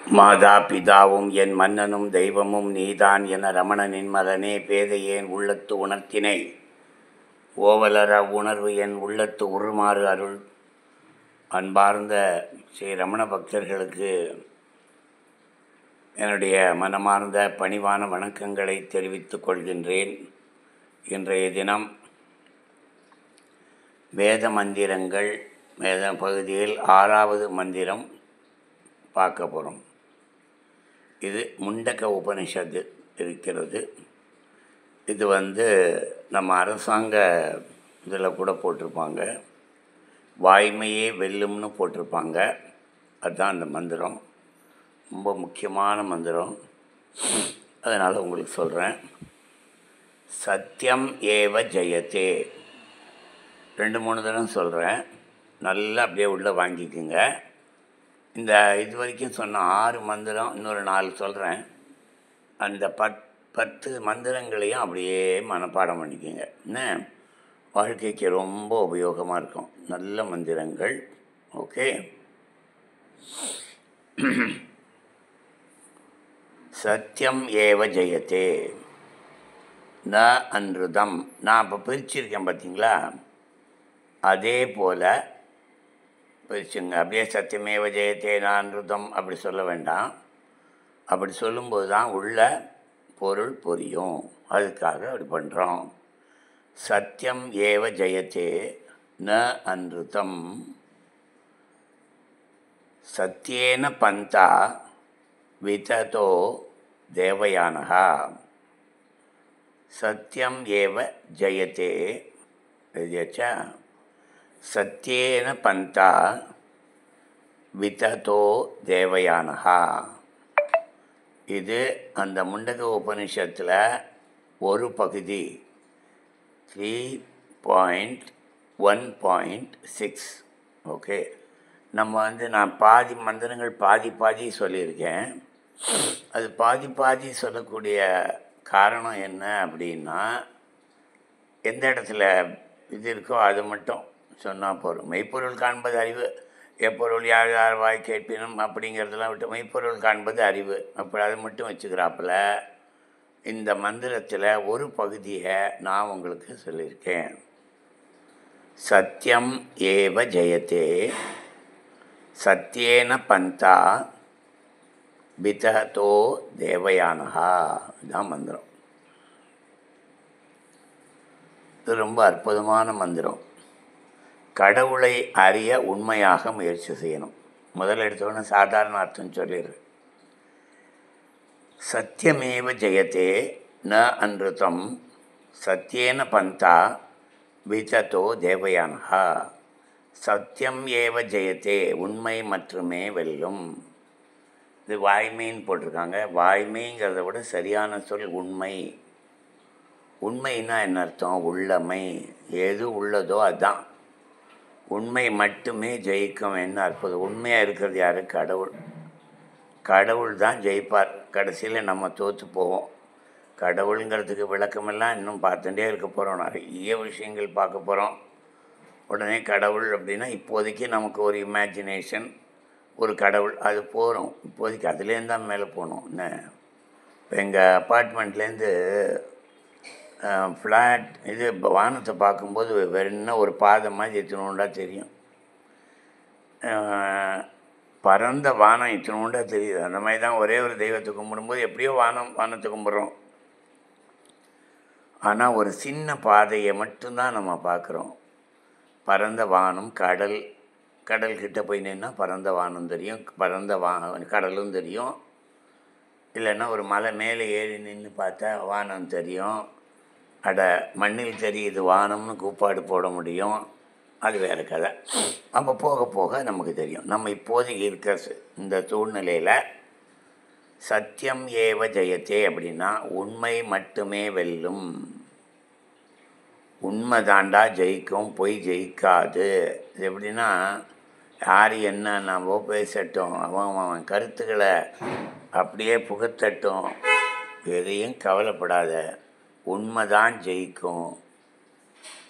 மாதா பிதாவும் என் மன்னனும் தெய்வமும் நீதான் என ரமணனின் மகனே பேதையேன் உள்ளத்து உணர்த்தினை ஓவலர உணர்வு என் உள்ளத்து உருமாறு அருள் அன்பார்ந்த ஸ்ரீ ரமண பக்தர்களுக்கு என்னுடைய மனமார்ந்த பணிவான வணக்கங்களை தெரிவித்துக் கொள்கின்றேன் இன்றைய தினம் வேத மந்திரங்கள் வேத பகுதியில் ஆறாவது மந்திரம் பார்க்க போகிறோம் இது முண்டக்க உபனிஷத்து இருக்கிறது இது வந்து நம்ம அரசாங்க இதில் கூட போட்டிருப்பாங்க வாய்மையே வெல்லும்னு போட்டிருப்பாங்க அதுதான் அந்த மந்திரம் ரொம்ப முக்கியமான மந்திரம் அதனால் உங்களுக்கு சொல்கிறேன் சத்தியம் ஏவ ஜெயத்தே ரெண்டு மூணு தடவை சொல்கிறேன் நல்லா அப்படியே உள்ளே வாங்கிக்கோங்க இந்த இது வரைக்கும் சொன்ன ஆறு மந்திரம் இன்னொரு நாலு சொல்கிறேன் அந்த பத் பத்து மந்திரங்களையும் அப்படியே மனப்பாடம் பண்ணிக்கோங்க என்ன வாழ்க்கைக்கு ரொம்ப உபயோகமாக இருக்கும் நல்ல மந்திரங்கள் ஓகே சத்தியம் ஏவ ஜெயத்தே ந அன்றுதம் நான் இப்போ பிரிச்சிருக்கேன் பார்த்தீங்களா அதே போல் பிரிச்சுங்க அப்படியே சத்தியமேவ ஜெயத்தே நான்ருதம் அப்படி சொல்ல வேண்டாம் அப்படி சொல்லும்போது தான் உள்ள பொருள் புரியும் அதுக்காக அப்படி பண்ணுறோம் சத்தியம் ஏவ ஜெயத்தே ந அன்ருதம் சத்தியேன பந்தா விததோ தேவயானகா சத்தியம் ஏவ ஜெயத்தே எழுதியாச்சா சத்தியேன பந்தா விததோ தேவயானகா இது அந்த முண்டக உபனிஷத்தில் ஒரு பகுதி three point one point six okay நம்ம வந்து நான் பாதி மந்திரங்கள் பாதி பாதி சொல்லியிருக்கேன் அது பாதி பாதி சொல்லக்கூடிய காரணம் என்ன அப்படின்னா எந்த இடத்துல இது இருக்கோ அது மட்டும் சொன்னால் போதும் மெய்ப்பொருள் காண்பது அறிவு எப்பொருள் யார் யார் வாய் கேட்பினும் அப்படிங்கிறதெல்லாம் விட்டு மெய்ப்பொருள் காண்பது அறிவு அப்படி அதை மட்டும் வச்சுக்கிறாப்புல இந்த மந்திரத்தில் ஒரு பகுதியை நான் உங்களுக்கு சொல்லியிருக்கேன் சத்தியம் ஏவ ஜெயத்தே சத்தியேன பந்தா பிததோ தேவயானகா இதுதான் மந்திரம் இது ரொம்ப அற்புதமான மந்திரம் கடவுளை அறிய உண்மையாக முயற்சி செய்யணும் முதல் எடுத்தோடனே சாதாரண அர்த்தம் சொல்லிடுறேன் சத்தியமேவ ஜெயத்தே ந அன்ருதம் சத்தியேன பந்தா விததோ தேவயானகா சத்தியம் ஏவ ஜெயத்தே உண்மை மட்டுமே வெல்லும் இது வாய்மைன்னு போட்டிருக்காங்க வாய்மைங்கிறத விட சரியான சொல் உண்மை உண்மைன்னா என்ன அர்த்தம் உள்ளமை எது உள்ளதோ அதுதான் உண்மை மட்டுமே ஜெயிக்கும் என்ன அற்புதம் உண்மையாக இருக்கிறது யார் கடவுள் கடவுள் தான் ஜெயிப்பார் கடைசியில் நம்ம தோற்று போவோம் கடவுளுங்கிறதுக்கு விளக்கமெல்லாம் இன்னும் பார்த்துட்டே இருக்க போகிறோம் நிறைய விஷயங்கள் பார்க்க போகிறோம் உடனே கடவுள் அப்படின்னா இப்போதைக்கு நமக்கு ஒரு இமேஜினேஷன் ஒரு கடவுள் அது போகிறோம் இப்போதைக்கு அதுலேருந்து தான் மேலே போகணும் என்ன இப்போ எங்கள் அப்பார்ட்மெண்ட்லேருந்து ஃப்ளாட் இது இப்போ வானத்தை பார்க்கும்போது வெறும்னா ஒரு பாதை மாதிரி இத்தினோண்டா தெரியும் பரந்த வானம் இத்தினோண்டா தெரியுது அந்த மாதிரி தான் ஒரே ஒரு தெய்வத்தை கும்பிடும்போது எப்படியோ வானம் வானத்தை கும்பிட்றோம் ஆனால் ஒரு சின்ன பாதையை மட்டும்தான் நம்ம பார்க்குறோம் பரந்த வானம் கடல் கடல் கிட்ட போய் நின்னா பரந்த வானம் தெரியும் பரந்த வா கடலும் தெரியும் இல்லைன்னா ஒரு மலை மேலே ஏறி நின்று பார்த்தா வானம் தெரியும் அட மண்ணில் தெரியுது வானம்னு கூப்பாடு போட முடியும் அது வேறு கதை அப்போ போக போக நமக்கு தெரியும் நம்ம இப்போதைக்கு இருக்க இந்த சூழ்நிலையில் சத்தியம் ஏவ ஜெயத்தே அப்படின்னா உண்மை மட்டுமே வெல்லும் உண்மை தாண்டா ஜெயிக்கும் பொய் ஜெயிக்காது இது எப்படின்னா யார் என்ன நம்ம பேசட்டும் அவன் அவன் கருத்துக்களை அப்படியே புகுத்தட்டும் எதையும் கவலைப்படாத உண்மைதான் ஜெயிக்கும்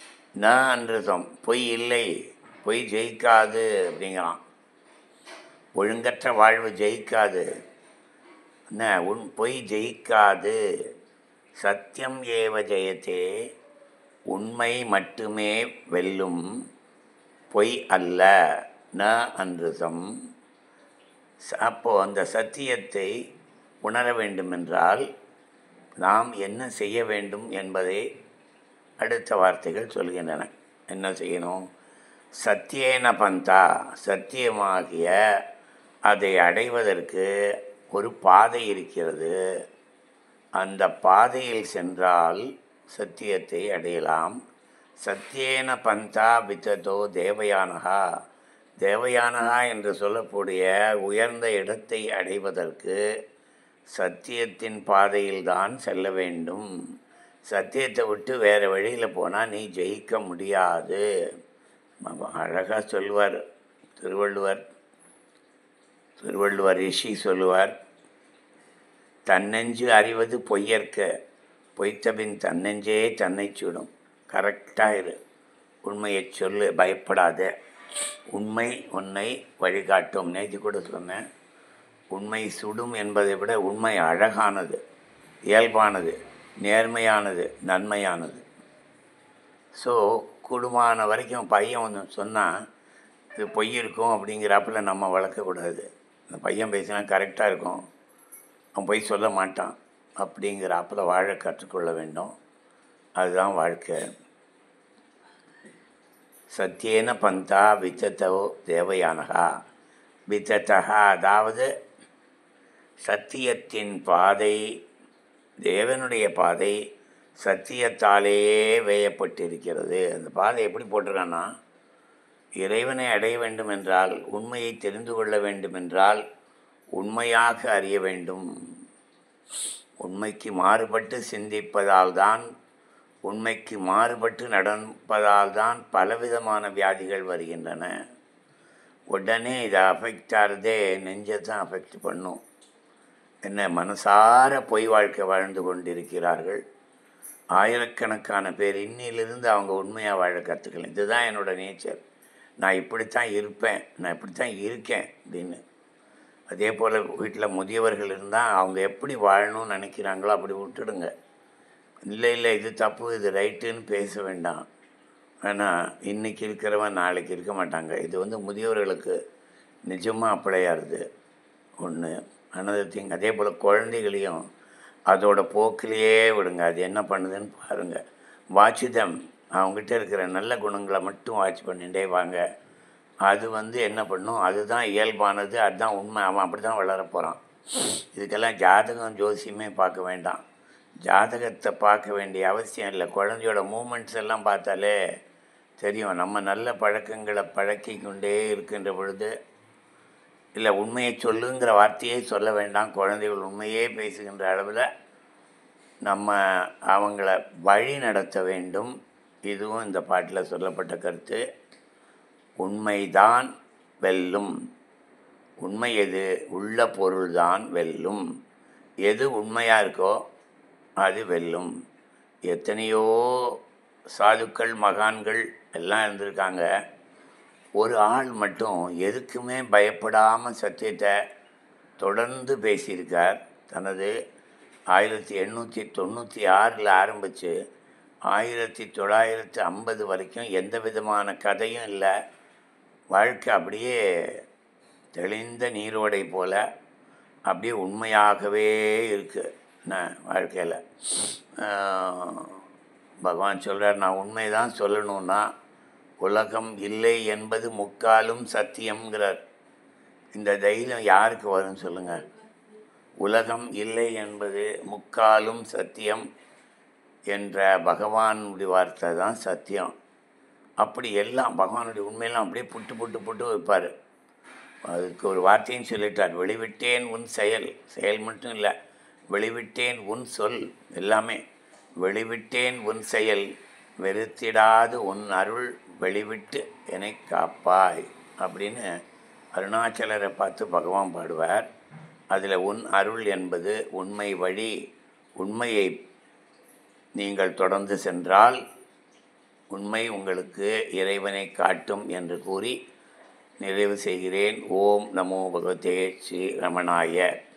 ந அன்றுதம் பொய் இல்லை பொய் ஜெயிக்காது அப்படிங்கிறான் ஒழுங்கற்ற வாழ்வு ஜெயிக்காது என்ன உன் பொய் ஜெயிக்காது சத்தியம் ஏவ ஜெயத்தே உண்மை மட்டுமே வெல்லும் பொய் அல்ல ந அன்றுதம் அப்போ அந்த சத்தியத்தை உணர வேண்டுமென்றால் நாம் என்ன செய்ய வேண்டும் என்பதை அடுத்த வார்த்தைகள் சொல்கின்றன என்ன செய்யணும் சத்தியேன பந்தா சத்தியமாகிய அதை அடைவதற்கு ஒரு பாதை இருக்கிறது அந்த பாதையில் சென்றால் சத்தியத்தை அடையலாம் சத்தியேன பந்தா வித்ததோ தேவயானகா தேவயானகா என்று சொல்லக்கூடிய உயர்ந்த இடத்தை அடைவதற்கு சத்தியத்தின் பாதையில்தான் செல்ல வேண்டும் சத்தியத்தை விட்டு வேறு வழியில் போனால் நீ ஜெயிக்க முடியாது அழகாக சொல்லுவார் திருவள்ளுவர் திருவள்ளுவர் ரிஷி சொல்லுவார் தன்னெஞ்சு அறிவது பொய்யற்க பொய்த்தபின் தன்னெஞ்சே தன்னை சுடும் கரெக்டாக இரு உண்மையை சொல்லு பயப்படாத உண்மை உன்னை வழிகாட்டும் நேற்று கூட சொன்னேன் உண்மை சுடும் என்பதை விட உண்மை அழகானது இயல்பானது நேர்மையானது நன்மையானது ஸோ குடும்பமான வரைக்கும் பையன் ஒன்று சொன்னால் இது பொய் இருக்கும் அப்படிங்கிறாப்புல நம்ம வளர்க்கக்கூடாது அந்த பையன் பேசினா கரெக்டாக இருக்கும் அவன் பொய் சொல்ல மாட்டான் அப்படிங்கிறாப்புல வாழ கற்றுக்கொள்ள வேண்டும் அதுதான் வாழ்க்கை சத்தியேன பந்தா வித்தத்தோ தேவயானகா வித்தத்தகா அதாவது சத்தியத்தின் பாதை தேவனுடைய பாதை சத்தியத்தாலேயே வேயப்பட்டிருக்கிறது அந்த பாதை எப்படி போட்டிருக்கான்னா இறைவனை அடைய வேண்டும் என்றால் உண்மையை தெரிந்து கொள்ள வேண்டும் என்றால் உண்மையாக அறிய வேண்டும் உண்மைக்கு மாறுபட்டு சிந்திப்பதால் தான் உண்மைக்கு மாறுபட்டு நடப்பதால் தான் பலவிதமான வியாதிகள் வருகின்றன உடனே இதை அஃபெக்ட் ஆகிறதே நெஞ்சை தான் அஃபெக்ட் பண்ணும் என்ன மனசார பொய் வாழ்க்கை வாழ்ந்து கொண்டிருக்கிறார்கள் ஆயிரக்கணக்கான பேர் இன்னிலிருந்து அவங்க உண்மையாக வாழ கற்றுக்கலாம் இதுதான் என்னோடய நேச்சர் நான் இப்படித்தான் இருப்பேன் நான் இப்படித்தான் இருக்கேன் அப்படின்னு அதே போல் வீட்டில் முதியவர்கள் இருந்தால் அவங்க எப்படி வாழணும்னு நினைக்கிறாங்களோ அப்படி விட்டுடுங்க இல்லை இல்லை இது தப்பு இது ரைட்டுன்னு பேச வேண்டாம் ஆனால் இன்றைக்கி இருக்கிறவன் நாளைக்கு இருக்க மாட்டாங்க இது வந்து முதியவர்களுக்கு நிஜமாக அப்ளையாருது ஒன்று அனதர் திங் அதே போல் குழந்தைகளையும் அதோட போக்கிலேயே விடுங்க அது என்ன பண்ணுதுன்னு பாருங்கள் வாட்சிதம் அவங்ககிட்ட இருக்கிற நல்ல குணங்களை மட்டும் வாட்ச் பண்ணிகிட்டே வாங்க அது வந்து என்ன பண்ணும் அதுதான் இயல்பானது அதுதான் உண்மை அவன் அப்படி தான் வளர போகிறான் இதுக்கெல்லாம் ஜாதகம் ஜோசியமே பார்க்க வேண்டாம் ஜாதகத்தை பார்க்க வேண்டிய அவசியம் இல்லை குழந்தையோட மூமெண்ட்ஸ் எல்லாம் பார்த்தாலே தெரியும் நம்ம நல்ல பழக்கங்களை பழக்கி கொண்டே இருக்கின்ற பொழுது இல்லை உண்மையை சொல்லுங்கிற வார்த்தையே சொல்ல வேண்டாம் குழந்தைகள் உண்மையே பேசுகின்ற அளவில் நம்ம அவங்கள வழி நடத்த வேண்டும் இதுவும் இந்த பாட்டில் சொல்லப்பட்ட கருத்து உண்மைதான் வெல்லும் உண்மை எது உள்ள பொருள்தான் வெல்லும் எது உண்மையாக இருக்கோ அது வெல்லும் எத்தனையோ சாதுக்கள் மகான்கள் எல்லாம் இருந்திருக்காங்க ஒரு ஆள் மட்டும் எதுக்குமே பயப்படாமல் சத்தியத்தை தொடர்ந்து பேசியிருக்கார் தனது ஆயிரத்தி எண்ணூற்றி தொண்ணூற்றி ஆறில் ஆரம்பித்து ஆயிரத்தி தொள்ளாயிரத்து ஐம்பது வரைக்கும் எந்த விதமான கதையும் இல்லை வாழ்க்கை அப்படியே தெளிந்த நீரோடை போல் அப்படியே உண்மையாகவே இருக்குது என்ன வாழ்க்கையில் பகவான் சொல்கிறார் நான் உண்மை தான் சொல்லணுன்னா உலகம் இல்லை என்பது முக்காலும் சத்தியம்ங்கிறார் இந்த தைரியம் யாருக்கு வரும்னு சொல்லுங்கள் உலகம் இல்லை என்பது முக்காலும் சத்தியம் என்ற பகவானுடைய வார்த்தை தான் சத்தியம் அப்படி எல்லாம் பகவானுடைய உண்மையெல்லாம் அப்படியே புட்டு புட்டு புட்டு வைப்பார் அதுக்கு ஒரு வார்த்தையும் சொல்லிட்டார் வெளிவிட்டேன் உன் செயல் செயல் மட்டும் இல்லை வெளிவிட்டேன் உன் சொல் எல்லாமே வெளிவிட்டேன் உன் செயல் வெறுத்திடாது உன் அருள் வெளிவிட்டு என்னை காப்பாய் அப்படின்னு அருணாச்சலரை பார்த்து பகவான் பாடுவார் அதில் உன் அருள் என்பது உண்மை வழி உண்மையை நீங்கள் தொடர்ந்து சென்றால் உண்மை உங்களுக்கு இறைவனை காட்டும் என்று கூறி நிறைவு செய்கிறேன் ஓம் நமோ பகவதே ஸ்ரீ ரமணாய